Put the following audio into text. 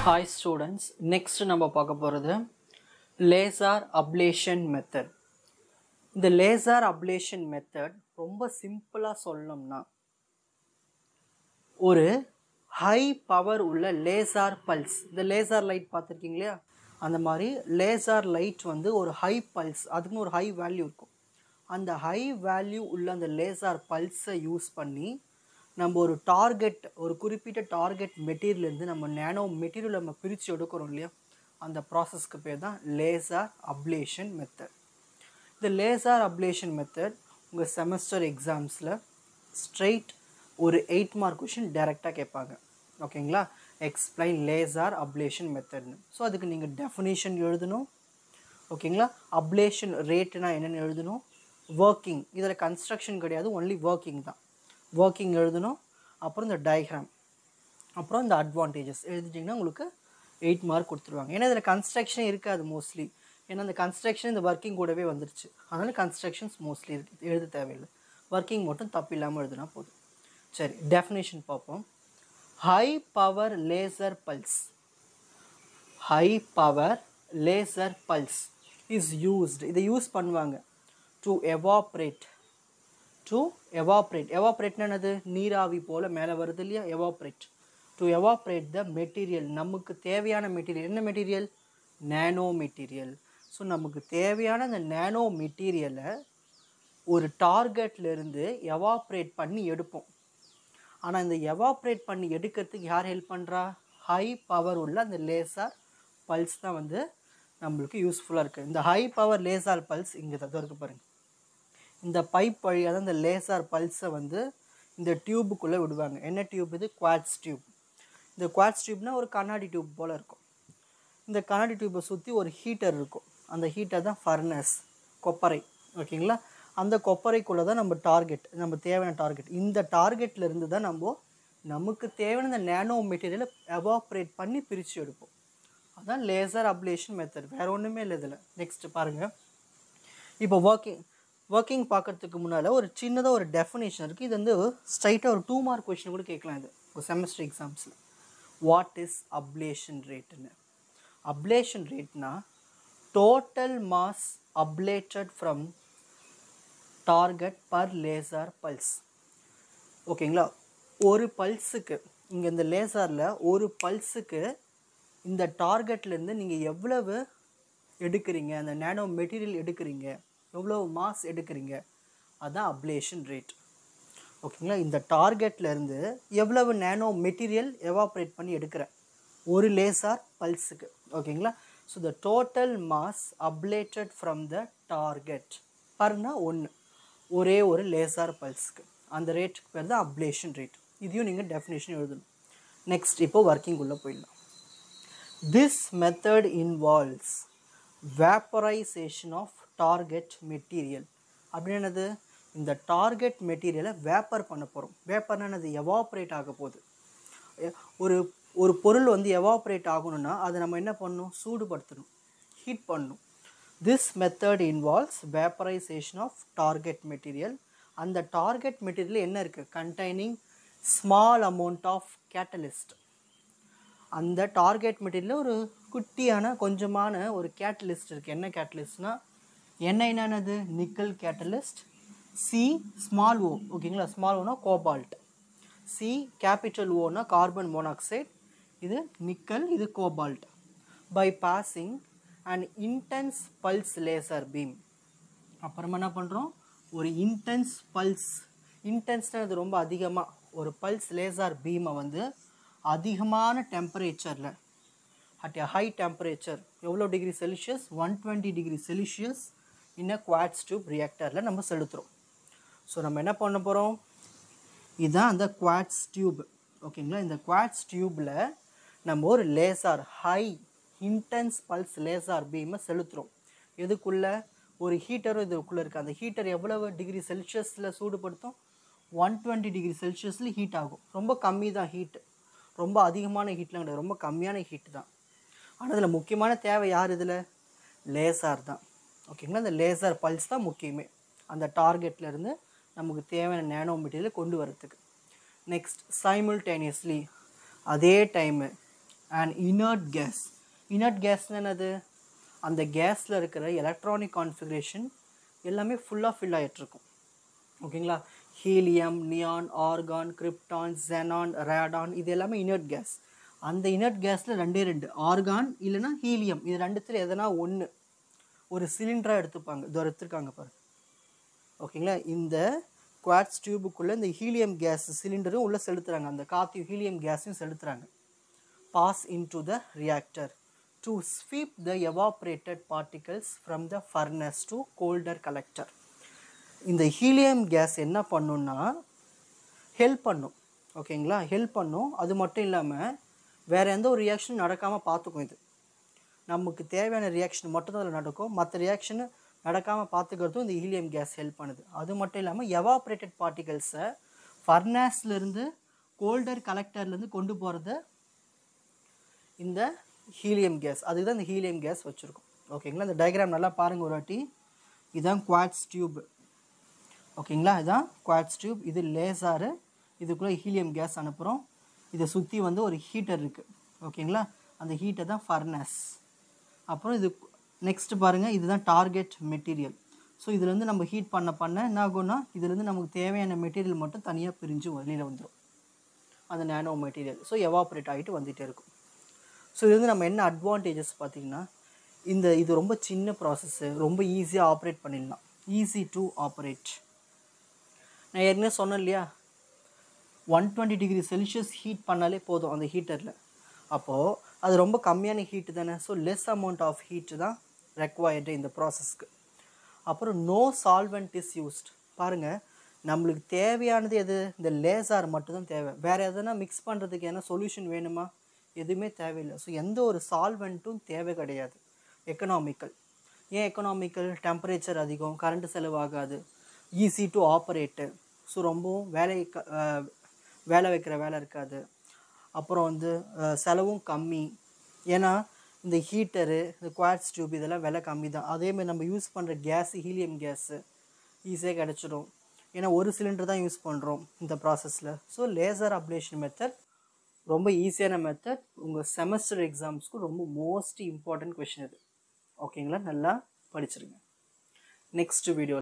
hi students next நம்ம பார்க்க போகிறது லேசார் அப்ளேஷன் மெத்தட் இந்த லேசார் அப்ளேஷன் மெத்தட் ரொம்ப சிம்பிளாக சொல்லணும்னா ஒரு ஹை பவர் உள்ள லேசார் பல்ஸ் இந்த லேசார் லைட் பார்த்துருக்கீங்க இல்லையா அந்த மாதிரி லேசார் லைட் வந்து ஒரு ஹை பல்ஸ் அதுக்குன்னு ஒரு ஹை வேல்யூ இருக்கும் அந்த ஹை வேல்யூ உள்ள அந்த லேசார் பல்ஸை யூஸ் பண்ணி நம்ம ஒரு டார்கெட் ஒரு குறிப்பிட்ட டார்கெட் மெட்டீரியல்லேருந்து நம்ம நேனோ மெட்டீரியல் நம்ம பிரித்து எடுக்கிறோம் இல்லையா அந்த ப்ராசஸ்க்கு பேர் தான் லேசார் அப்ளேஷன் மெத்தட் இந்த லேசார் அப்ளேஷன் மெத்தட் உங்கள் செமஸ்டர் எக்ஸாம்ஸில் ஸ்ட்ரெயிட் ஒரு எயிட் மார்க் கொஷின் டைரெக்டாக கேட்பாங்க ஓகேங்களா எக்ஸ்பிளைன் லேசார் அப்ளேஷன் மெத்தட்னு ஸோ அதுக்கு நீங்கள் டெஃபினேஷன் எழுதணும் ஓகேங்களா அப்ளேஷன் ரேட்டுனா என்னென்னு எழுதணும் ஒர்க்கிங் இதில் கன்ஸ்ட்ரக்ஷன் கிடையாது ஒன்லி ஒர்க்கிங் தான் ஒர்க்கிங் எழுதணும் அப்புறம் இந்த டயக்ராம் அப்புறம் இந்த அட்வான்டேஜஸ் எழுதிட்டிங்கன்னா உங்களுக்கு எயிட் மார்க் கொடுத்துருவாங்க ஏன்னா இதில் கன்ஸ்ட்ரக்ஷன் இருக்காது மோஸ்ட்லி ஏன்னா இந்த கன்ஸ்ட்ரக்ஷன் இந்த ஒர்க்கிங் கூடவே வந்துருச்சு அதனால் கன்ஸ்ட்ரக்ஷன்ஸ் மோஸ்ட்லி இருக்கு எழுத தேவையில்லை ஒர்க்கிங் மட்டும் தப்பு இல்லாமல் எழுதுனா போதும் சரி டெஃபினேஷன் பார்ப்போம் high power laser pulse high power laser pulse is used இதை யூஸ் பண்ணுவாங்க டு எவாப்ரேட் டு எவாப்ரேட் எவாப்ரேட்னா என்னது நீராவி போல் மேலே வருது இல்லையா evaporate to evaporate the material நமக்கு தேவையான மெட்டீரியல் என்ன மெட்டீரியல் நேனோ மெட்டீரியல் ஸோ நமக்கு தேவையான அந்த நேனோ மெட்டீரியலை ஒரு டார்கெட்லேருந்து எவாப்ரேட் பண்ணி எடுப்போம் ஆனால் இந்த எவாப்ரேட் பண்ணி எடுக்கிறதுக்கு யார் ஹெல்ப் பண்ணுறா ஹை பவர் உள்ள அந்த லேசார் பல்ஸ் தான் வந்து நம்மளுக்கு யூஸ்ஃபுல்லாக இருக்குது இந்த ஹை பவர் லேசார் பல்ஸ் இங்கே தான் இருக்குது பாருங்கள் இந்த பைப் வழியாக தான் இந்த லேசார் பல்ஸை வந்து இந்த டியூபுக்குள்ளே விடுவாங்க என்ன டியூப் இது குவாட்ஸ் டியூப் இந்த குவாட்ஸ் டியூப்னால் ஒரு கண்ணாடி டியூப் போல் இருக்கும் இந்த கண்ணாடி டியூப்பை சுற்றி ஒரு ஹீட்டர் இருக்கும் அந்த ஹீட்டர் தான் ஃபர்னஸ் கொப்பரை ஓகேங்களா அந்த கொப்பரைக்குள்ளே தான் நம்ம டார்கெட் நம்ம தேவையான டார்கெட் இந்த டார்கெட்டில் இருந்து தான் நம்ம நமக்கு தேவையான இந்த நேனோ மெட்டீரியலை எவாப்ரேட் பண்ணி பிரித்து எடுப்போம் அதான் லேசர் அப்ளேஷன் மெத்தட் வேறு ஒன்றுமே இல்லை இதில் நெக்ஸ்ட் பாருங்கள் இப்போ ஒர்க்கிங் ஒர்க்கிங் பார்க்குறதுக்கு முன்னால் ஒரு சின்னதாக ஒரு டெஃபினேஷன் இருக்குது இது வந்து ஸ்ட்ரைட்டாக ஒரு டூ மார்க் கொஷின் கூட கேட்கலாம் இது ஒரு செமஸ்டர் எக்ஸாம்ஸில் வாட் இஸ் அப்ளேஷன் ரேட்டுன்னு அப்ளேஷன் ரேட்னா total mass ablated from target per laser pulse ஓகேங்களா ஒரு பல்ஸுக்கு இங்கே இந்த லேசரில் ஒரு பல்ஸுக்கு இந்த டார்கெட்லேருந்து நீங்கள் எவ்வளவு எடுக்கிறீங்க அந்த நேனோ மெட்டீரியல் எடுக்கிறீங்க எவ்வளோ மாஸ் எடுக்கிறீங்க அதுதான் அப்ளேஷன் ரேட் ஓகேங்களா இந்த டார்கெட்லேருந்து எவ்வளவு நேனோ மெட்டீரியல் எவாப்ரேட் பண்ணி எடுக்கிறேன் ஒரு லேசார் பல்ஸுக்கு ஓகேங்களா so the total mass ablated from the target பாருங்கன்னா ஒன்று ஒரே ஒரு லேசார் பல்ஸுக்கு அந்த ரேட்டுக்கு பேர் தான் அப்ளேஷன் ரேட் இதையும் நீங்கள் டெஃபினேஷன் எழுதணும் நெக்ஸ்ட் இப்போ ஒர்க்கிங் உள்ளே போயிடலாம் this method involves vaporization of target material அப்படின்னு என்னது இந்த டார்கெட் மெட்டீரியலை வேப்பர் பண்ண போகிறோம் வேப்பர்னா என்னது எவாப்ரேட் ஆக போகுது ஒரு ஒரு பொருள் வந்து எவாப்ரேட் ஆகணும்னா அதை நம்ம என்ன பண்ணணும் சூடுபடுத்தணும் ஹீட் பண்ணணும் this method involves vaporization of target material அந்த டார்கெட் மெட்டீரியல் என்ன இருக்குது containing small amount of catalyst அந்த டார்கெட் மெட்டீரியலில் ஒரு குட்டியான கொஞ்சமான ஒரு கேட்டலிஸ்ட் இருக்குது என்ன கேட்டலிஸ்ட்னா என்ன என்னது nickel catalyst C small O ஓகேங்களா ஸ்மால் ஓனா கோபால்ட் சி கேபிட்டல் ஓனா கார்பன் மோனாக்சைடு இது நிக்கல் இது cobalt by passing and intense pulse laser beam அப்புறமா என்ன பண்ணுறோம் ஒரு இன்டென்ஸ் பல்ஸ் இன்டென்ஸ்னால் இது ரொம்ப அதிகமாக ஒரு பல்ஸ் லேசர் பீமை வந்து அதிகமான டெம்பரேச்சரில் அட் எ ஹை டெம்பரேச்சர் எவ்வளோ degree Celsius one twenty degree Celsius இன்ன குவாட்ஸ் டியூப் ரியாக்டரில் நம்ம செலுத்துகிறோம் ஸோ நம்ம என்ன பண்ண போகிறோம் இதுதான் அந்த குவாட்ஸ் டியூப் ஓகேங்களா இந்த குவாட்ஸ் டியூப்பில் நம்ம ஒரு laser high intense pulse laser பீமை செலுத்துகிறோம் எதுக்குள்ளே ஒரு ஹீட்டரும் இதுக்குள்ளே இருக்குது அந்த ஹீட்டர் எவ்வளவு டிகிரி செல்சியஸில் சூடுபடுத்தும் ஒன் டுவெண்ட்டி டிகிரி செல்சியஸில் ஹீட் ஆகும் ரொம்ப கம்மி தான் ஹீட்டு ரொம்ப அதிகமான ஹீட்லாம் கிடையாது ரொம்ப கம்மியான ஹீட் தான் ஆனால் இதில் முக்கியமான தேவை யார் இதில் லேசார் தான் ஓகேங்களா இந்த லேசர் பல்ஸ் தான் முக்கியமே அந்த டார்கெட்லேருந்து நமக்கு தேவையான நேனோ மெட்டீரியல் கொண்டு வரத்துக்கு நெக்ஸ்ட் சைமில்டேனியஸ்லி அதே time and inert gas inert கேஸ்னு என்னது அந்த கேஸில் இருக்கிற எலக்ட்ரானிக் கான்ஃபிகரேஷன் எல்லாமே ஃபுல்லாக ஃபில் ஆகிட்டுருக்கும் ஓகேங்களா helium neon argon krypton xenon radon இது எல்லாமே inert கேஸ் அந்த inert கேஸில் ரெண்டே ரெண்டு ஆர்கான் இல்லைன்னா ஹீலியம் இது ரெண்டுத்தில் எதனா ஒன்று ஒரு சிலிண்டராக எடுத்துப்பாங்க இதோ எடுத்துருக்காங்க பாருங்க ஓகேங்களா இந்த குவாட்ஸ் டியூபுக்குள்ளே இந்த ஹீலியம் கேஸ் சிலிண்டரும் உள்ளே செலுத்துறாங்க அந்த காற்றையும் ஹீலியம் கேஸையும் செலுத்துறாங்க pass into the reactor to sweep the evaporated particles from the furnace to colder collector இந்த ஹீலியம் கேஸ் என்ன பண்ணுன்னா ஹெல்ப் பண்ணும் ஓகேங்களா ஹெல்ப் பண்ணும் அது மட்டும் இல்லாமல் வேறு எந்த ஒரு ரியாக்ஷனும் நடக்காமல் பார்த்துக்கும் இது நமக்கு தேவையான ரியாக்ஷன் மட்டும் தான் அதில் நடக்கும் மற்ற ரியாக்ஷன் நடக்காமல் பார்த்துக்கிறதும் இந்த ஹீலியம் கேஸ் ஹெல்ப் பண்ணுது அது மட்டும் இல்லாமல் எவாப்ரேட்டட் பார்ட்டிகல்ஸை ஃபர்னாஸ்லேருந்து கோல்டர் கலெக்டர்லேருந்து கொண்டு போகிறத இந்த ஹீலியம் கேஸ் அதுக்கு தான் இந்த ஹீலியம் கேஸ் வச்சுருக்கோம் ஓகேங்களா இந்த டயக்ராம் நல்லா பாருங்கள் ஒரு வாட்டி இதுதான் குவாட்ஸ் டியூப் ஓகேங்களா இதுதான் குவாட்ஸ் டியூப் இது லேசாரு இதுக்குள்ளே ஹீலியம் கேஸ் அனுப்புகிறோம் இதை சுற்றி வந்து ஒரு ஹீட்டர் இருக்குது ஓகேங்களா அந்த ஹீட்டர் தான் ஃபர்னஸ் அப்புறம் இது நெக்ஸ்ட் பாருங்கள் இதுதான் டார்கெட் மெட்டீரியல் ஸோ இதுலேருந்து நம்ம ஹீட் பண்ண பண்ண என்ன ஆகும்னா இதுலேருந்து நமக்கு தேவையான மெட்டீரியல் மட்டும் தனியாக பிரிஞ்சு வெளியில் வந்துடும் அந்த நேனோ மெட்டீரியல் ஸோ எவாப்ரேட் ஆகிட்டு வந்துகிட்டே இருக்கும் ஸோ இது வந்து நம்ம என்ன அட்வான்டேஜஸ் பார்த்திங்கன்னா இந்த இது ரொம்ப சின்ன ப்ராசஸ்ஸு ரொம்ப ஈஸியாக ஆப்ரேட் பண்ணிடலாம் ஈஸி டு ஆப்ரேட் நான் ஏற்கனவே சொன்னேன் இல்லையா one twenty degree Celsius heat பண்ணாலே போதும் அந்த ஹீட்டரில் அப்போது அது ரொம்ப கம்மியான ஹீட்டு தானே so less amount of heat தான் ரெக்வயர்டு இந்த ப்ராசஸ்க்கு அப்புறம் நோ சால்வெண்ட் இஸ் யூஸ்ட் பாருங்கள் நம்மளுக்கு தேவையானது எது இந்த லேசார் மட்டும்தான் தேவை வேறு எதனா மிக்ஸ் பண்ணுறதுக்கு என்ன சொல்யூஷன் வேணுமா எதுவுமே தேவையில்லை ஸோ எந்த ஒரு சால்வெண்ட்டும் தேவை கிடையாது எக்கனாமிக்கல் ஏன் எக்கனாமிக்கல் டெம்பரேச்சர் அதிகம் கரண்ட் செலவாகாது ஈஸி டு ஆப்ரேட்டு ஸோ ரொம்பவும் வேலை க- அஹ் வேலை வைக்கிற வேலை இருக்காது அப்புறம் வந்து அஹ், செலவும் கம்மி ஏன்னா இந்த ஹீட்டரு இந்த குவாட்ஸ் டியூப் இதெல்லாம் விலை கம்மி தான் அதேமாதிரி நம்ம யூஸ் பண்ணுற கேஸு ஹீலியம் கேஸு ஈஸியாக கிடச்சிடும் ஏன்னா ஒரு சிலிண்டர் தான் யூஸ் பண்ணுறோம் இந்த ப்ராசஸில் ஸோ லேசர் அப்ளேஷன் மெத்தட் ரொம்ப ஈஸியான மெத்தட் உங்கள் செமஸ்டர் எக்ஸாம்ஸ்க்கு ரொம்ப மோஸ்ட் இம்பார்ட்டன்ட் கொஷின் இது ஓகேங்களா நல்லா படிச்சிருங்க நெக்ஸ்ட் வீடியோவில்